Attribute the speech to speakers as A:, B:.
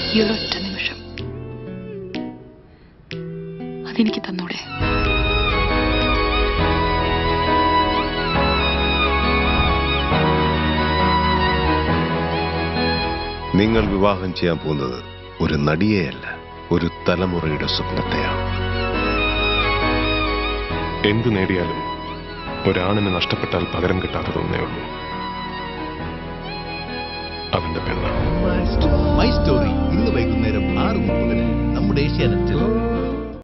A: ഈ ഒരു ഒറ്റ നിമിഷം അതെനിക്ക് തന്നൂടെ
B: നിങ്ങൾ വിവാഹം ചെയ്യാൻ പോകുന്നത് ഒരു നടിയെയല്ല ഒരു തലമുറയുടെ സ്വപ്നത്തെയാണ്
C: എന്തു നേടിയാലും ഒരാണിന് നഷ്ടപ്പെട്ടാൽ പകരം കിട്ടാത്തതൊന്നേ ഉള്ളൂ അവന്റെ പെണ്ണ
D: മൈ സ്റ്റോറി ഇന്ന് വൈകുന്നേരം ആറ് മുപ്പതിന് നമ്മുടെ ഏഷ്യാനെറ്റിൽ